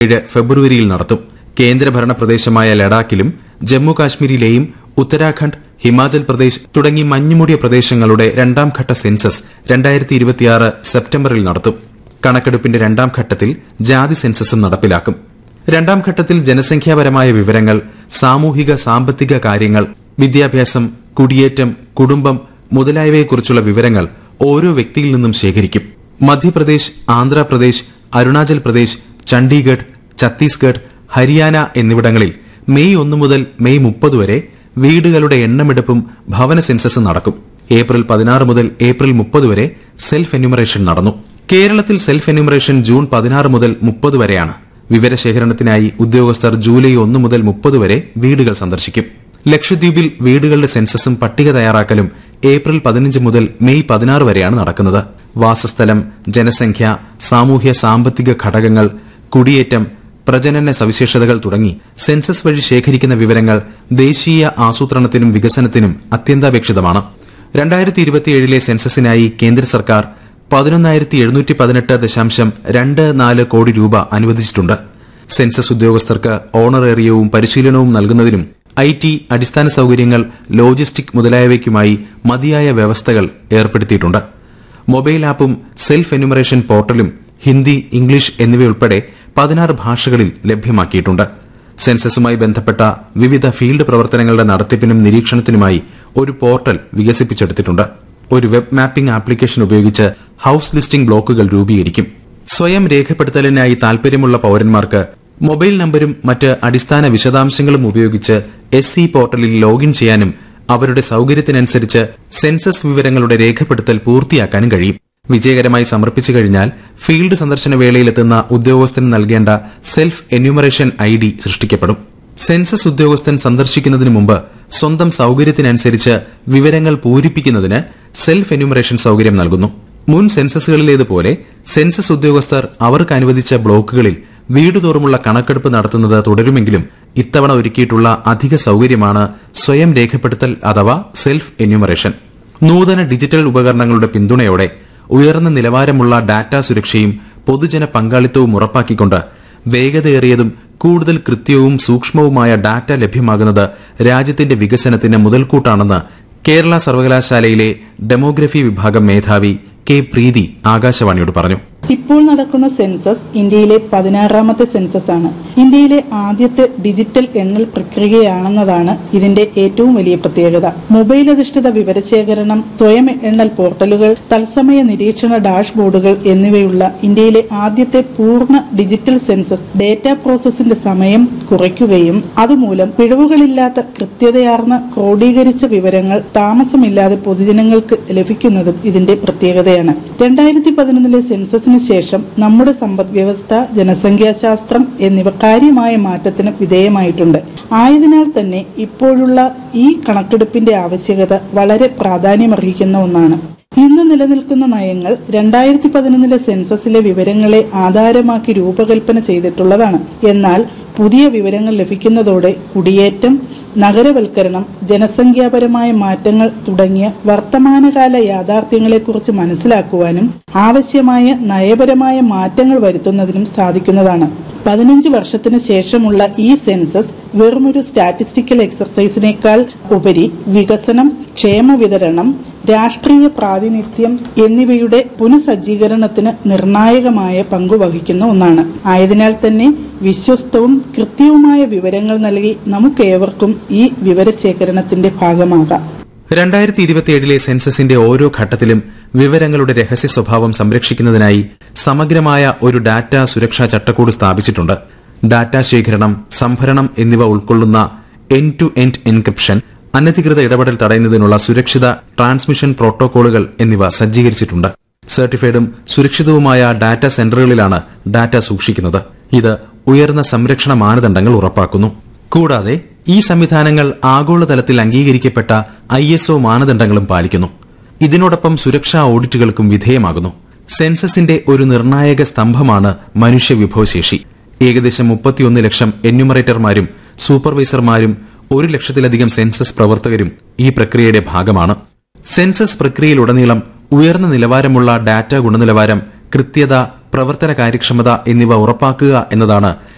ഏഴ് ഫെബ്രുവരിയിൽ നടത്തും കേന്ദ്രഭരണ പ്രദേശമായ ലഡാക്കിലും ജമ്മു കാശ്മീരിലെയും ഉത്തരാഖണ്ഡ് ഹിമാചൽ പ്രദേശ് തുടങ്ങി മഞ്ഞുമൂടിയ പ്രദേശങ്ങളുടെ രണ്ടാം ഘട്ട സെൻസസ് രണ്ടായിരത്തി ഇരുപത്തിയാറ് സെപ്റ്റംബറിൽ നടത്തും കണക്കെടുപ്പിന്റെ രണ്ടാം ഘട്ടത്തിൽ ജാതി സെൻസസും നടപ്പിലാക്കും രണ്ടാം ഘട്ടത്തിൽ ജനസംഖ്യാപരമായ വിവരങ്ങൾ സാമൂഹിക സാമ്പത്തിക കാര്യങ്ങൾ വിദ്യാഭ്യാസം കുടിയേറ്റം കുടുംബം മുതലായവയെക്കുറിച്ചുള്ള വിവരങ്ങൾ ഓരോ വ്യക്തിയിൽ നിന്നും ശേഖരിക്കും മധ്യപ്രദേശ് ആന്ധ്രാപ്രദേശ് അരുണാചൽ പ്രദേശ് ചണ്ഡീഗഡ് ഛത്തീസ്ഗഡ് ഹരിയാന എന്നിവിടങ്ങളിൽ മെയ് ഒന്ന് മുതൽ മെയ് മുപ്പത് വരെ വീടുകളുടെ എണ്ണമെടുപ്പും ഭവന സെൻസസും നടക്കും ഏപ്രിൽ പതിനാറ് മുതൽ ഏപ്രിൽ മുപ്പത് വരെ സെൽഫ് എന്യൂമറേഷൻ നടന്നു കേരളത്തിൽ സെൽഫ് എന്യൂമറേഷൻ ജൂൺ പതിനാറ് മുതൽ മുപ്പത് വരെയാണ് വിവരശേഖരണത്തിനായി ഉദ്യോഗസ്ഥർ ജൂലൈ ഒന്ന് മുതൽ മുപ്പത് വരെ വീടുകൾ സന്ദർശിക്കും ലക്ഷദ്വീപിൽ വീടുകളുടെ സെൻസസും പട്ടിക തയ്യാറാക്കലും ഏപ്രിൽ പതിനഞ്ച് മുതൽ മെയ് പതിനാറ് വരെയാണ് നടക്കുന്നത് വാസസ്ഥലം ജനസംഖ്യ സാമൂഹ്യ സാമ്പത്തിക ഘടകങ്ങൾ കുടിയേറ്റം പ്രജനന സവിശേഷതകൾ തുടങ്ങി സെൻസസ് വഴി ശേഖരിക്കുന്ന വിവരങ്ങൾ ദേശീയ ആസൂത്രണത്തിനും വികസനത്തിനും അത്യന്താപേക്ഷിതമാണ് രണ്ടായിരത്തി ഇരുപത്തിയേഴിലെ സെൻസസിനായി കേന്ദ്ര സർക്കാർ പതിനൊന്നായിരത്തി എഴുന്നൂറ്റി പതിനെട്ട് ദശാംശം രണ്ട് നാല് കോടി രൂപ അനുവദിച്ചിട്ടുണ്ട് സെൻസസ് ഉദ്യോഗസ്ഥർക്ക് ഓണറേറിയവും പരിശീലനവും നൽകുന്നതിനും ഐ ടി അടിസ്ഥാന സൌകര്യങ്ങൾ ലോജിസ്റ്റിക് മുതലായവയ്ക്കുമായി മതിയായ വ്യവസ്ഥകൾ ഏർപ്പെടുത്തിയിട്ടുണ്ട് മൊബൈൽ ആപ്പും സെൽഫ് എന്യൂമറേഷൻ പോർട്ടലും ഹിന്ദി ഇംഗ്ലീഷ് എന്നിവയുൾപ്പെടെ പതിനാറ് ഭാഷകളിൽ ലഭ്യമാക്കിയിട്ടുണ്ട് സെൻസസുമായി ബന്ധപ്പെട്ട വിവിധ ഫീൽഡ് പ്രവർത്തനങ്ങളുടെ നടത്തിപ്പിനും നിരീക്ഷണത്തിനുമായി ഒരു പോർട്ടൽ വികസിപ്പിച്ചെടുത്തിട്ടുണ്ട് ഒരു വെബ് മാപ്പിംഗ് ആപ്ലിക്കേഷൻ ഉപയോഗിച്ച് ഹൌസ് ലിസ്റ്റിംഗ് ബ്ലോക്കുകൾ രൂപീകരിക്കും സ്വയം രേഖപ്പെടുത്തലിനായി താൽപര്യമുള്ള പൌരന്മാർക്ക് മൊബൈൽ നമ്പരും മറ്റ് അടിസ്ഥാന വിശദാംശങ്ങളും ഉപയോഗിച്ച് എസ് സി പോർട്ടലിൽ ലോഗിൻ ചെയ്യാനും അവരുടെ സൌകര്യത്തിനനുസരിച്ച് സെൻസസ് വിവരങ്ങളുടെ രേഖപ്പെടുത്തൽ പൂർത്തിയാക്കാനും കഴിയും വിജയകരമായി സമർപ്പിച്ചു കഴിഞ്ഞാൽ ഫീൽഡ് സന്ദർശന വേളയിലെത്തുന്ന ഉദ്യോഗസ്ഥന് നൽകേണ്ട സെൽഫ് എന്യൂമറേഷൻ ഐ ഡി സൃഷ്ടിക്കപ്പെടും സെൻസസ് ഉദ്യോഗസ്ഥൻ സന്ദർശിക്കുന്നതിന് മുമ്പ് സ്വന്തം സൌകര്യത്തിനനുസരിച്ച് വിവരങ്ങൾ പൂരിപ്പിക്കുന്നതിന് സെൽഫ് എന്യൂമറേഷൻ സൌകര്യം നൽകുന്നു മുൻ സെൻസസുകളിലേതുപോലെ സെൻസസ് ഉദ്യോഗസ്ഥർ അവർക്ക് അനുവദിച്ച ബ്ലോക്കുകളിൽ വീടുതോറുമുള്ള കണക്കെടുപ്പ് നടത്തുന്നത് തുടരുമെങ്കിലും ഇത്തവണ ഒരുക്കിയിട്ടുള്ള അധിക സൌകര്യമാണ് സ്വയം രേഖപ്പെടുത്തൽ അഥവാ സെൽഫ് എന്യൂമറേഷൻ നൂതന ഡിജിറ്റൽ ഉപകരണങ്ങളുടെ പിന്തുണയോടെ ഉയർന്ന നിലവാരമുള്ള ഡാറ്റ സുരക്ഷയും പൊതുജന പങ്കാളിത്തവും ഉറപ്പാക്കിക്കൊണ്ട് വേഗതയേറിയതും കൂടുതൽ കൃത്യവും സൂക്ഷ്മവുമായ ഡാറ്റ ലഭ്യമാകുന്നത് രാജ്യത്തിന്റെ വികസനത്തിന് മുതൽക്കൂട്ടാണെന്ന് കേരള സർവകലാശാലയിലെ ഡെമോഗ്രഫി വിഭാഗം മേധാവി കെ പ്രീതി ആകാശവാണിയോട് പറഞ്ഞു ഇപ്പോൾ നടക്കുന്ന സെൻസസ് ഇന്ത്യയിലെ പതിനാറാമത്തെ സെൻസസ് ആണ് ഇന്ത്യയിലെ ആദ്യത്തെ ഡിജിറ്റൽ എണ്ണൽ പ്രക്രിയയാണെന്നതാണ് ഇതിന്റെ ഏറ്റവും വലിയ പ്രത്യേകത മൊബൈൽ അധിഷ്ഠിത വിവരശേഖരണം സ്വയം എണ്ണൽ പോർട്ടലുകൾ തത്സമയ നിരീക്ഷണ ഡാഷ്ബോർഡുകൾ എന്നിവയുള്ള ഇന്ത്യയിലെ ആദ്യത്തെ പൂർണ്ണ ഡിജിറ്റൽ സെൻസസ് ഡേറ്റ പ്രോസസ്സിന്റെ സമയം കുറയ്ക്കുകയും അതുമൂലം പിഴവുകളില്ലാത്ത കൃത്യതയാർന്ന ക്രോഡീകരിച്ച വിവരങ്ങൾ താമസമില്ലാതെ പൊതുജനങ്ങൾക്ക് ലഭിക്കുന്നതും ഇതിന്റെ പ്രത്യേകതയാണ് രണ്ടായിരത്തി പതിനൊന്നിലെ സെൻസസിന് ശേഷം നമ്മുടെ സമ്പദ് വ്യവസ്ഥ ജനസംഖ്യാശാസ്ത്രം എന്നിവ കാര്യമായ മാറ്റത്തിന് വിധേയമായിട്ടുണ്ട് ആയതിനാൽ തന്നെ ഇപ്പോഴുള്ള ഈ കണക്കെടുപ്പിന്റെ ആവശ്യകത വളരെ പ്രാധാന്യമർഹിക്കുന്ന ഒന്നാണ് ഇന്ന് നിലനിൽക്കുന്ന നയങ്ങൾ രണ്ടായിരത്തി പതിനൊന്നിലെ സെൻസസിലെ വിവരങ്ങളെ ആധാരമാക്കി രൂപകൽപ്പന ചെയ്തിട്ടുള്ളതാണ് എന്നാൽ പുതിയ വിവരങ്ങൾ ലഭിക്കുന്നതോടെ കുടിയേറ്റം നഗരവൽക്കരണം ജനസംഖ്യാപരമായ മാറ്റങ്ങൾ തുടങ്ങിയ വർത്തമാനകാല യാഥാർത്ഥ്യങ്ങളെക്കുറിച്ച് മനസ്സിലാക്കുവാനും ആവശ്യമായ നയപരമായ മാറ്റങ്ങൾ വരുത്തുന്നതിനും സാധിക്കുന്നതാണ് പതിനഞ്ച് വർഷത്തിന് ശേഷമുള്ള ഈ സെൻസസ് വെറുമൊരു സ്റ്റാറ്റിസ്റ്റിക്കൽ എക്സർസൈസിനേക്കാൾ ഉപരി വികസനം ക്ഷേമ വിതരണം രാഷ്ട്രീയ പ്രാതിനിധ്യം എന്നിവയുടെ പുനഃസജ്ജീകരണത്തിന് നിർണായകമായ പങ്കു വഹിക്കുന്ന ഒന്നാണ് ആയതിനാൽ തന്നെ വിശ്വസ്തവും കൃത്യവുമായ വിവരങ്ങൾ നൽകി നമുക്കേവർക്കും ഈ വിവരശേഖരണത്തിന്റെ ഭാഗമാകാം രണ്ടായിരത്തി ഇരുപത്തിയേഴിലെ സെൻസസിന്റെ ഓരോ ഘട്ടത്തിലും വിവരങ്ങളുടെ രഹസ്യ സ്വഭാവം സംരക്ഷിക്കുന്നതിനായി സമഗ്രമായ ഒരു ഡാറ്റ സുരക്ഷാ ചട്ടക്കൂട് സ്ഥാപിച്ചിട്ടുണ്ട് ഡാറ്റ ശേഖരണം സംഭരണം എന്നിവ ഉൾക്കൊള്ളുന്ന എൻഡ് ടു എൻഡ് എൻക്രിപ്ഷൻ അനധികൃത ഇടപെടൽ തടയുന്നതിനുള്ള സുരക്ഷിത ട്രാൻസ്മിഷൻ പ്രോട്ടോകോളുകൾ എന്നിവ സജ്ജീകരിച്ചിട്ടുണ്ട് സർട്ടിഫൈഡും സുരക്ഷിതവുമായ ഡാറ്റ സെന്ററുകളിലാണ് ഡാറ്റ സൂക്ഷിക്കുന്നത് ഇത് ഉയർന്ന സംരക്ഷണ മാനദണ്ഡങ്ങൾ ഉറപ്പാക്കുന്നു കൂടാതെ ഈ സംവിധാനങ്ങൾ ആഗോളതലത്തിൽ അംഗീകരിക്കപ്പെട്ട ഐ എസ് മാനദണ്ഡങ്ങളും പാലിക്കുന്നു ഇതിനോടൊപ്പം സുരക്ഷാ ഓഡിറ്റുകൾക്കും വിധേയമാകുന്നു സെൻസസിന്റെ ഒരു നിർണായക സ്തംഭമാണ് മനുഷ്യ വിഭവശേഷി ഏകദേശം മുപ്പത്തിയൊന്ന് ലക്ഷം എന്യൂമറേറ്റർമാരും സൂപ്പർവൈസർമാരും ഒരു ലക്ഷത്തിലധികം സെൻസസ് പ്രവർത്തകരും ഈ പ്രക്രിയയുടെ ഭാഗമാണ് സെൻസസ് പ്രക്രിയയിലുടനീളം ഉയർന്ന നിലവാരമുള്ള ഡാറ്റ ഗുണനിലവാരം കൃത്യത പ്രവർത്തന കാര്യക്ഷമത എന്നിവ ഉറപ്പാക്കുക എന്നതാണ്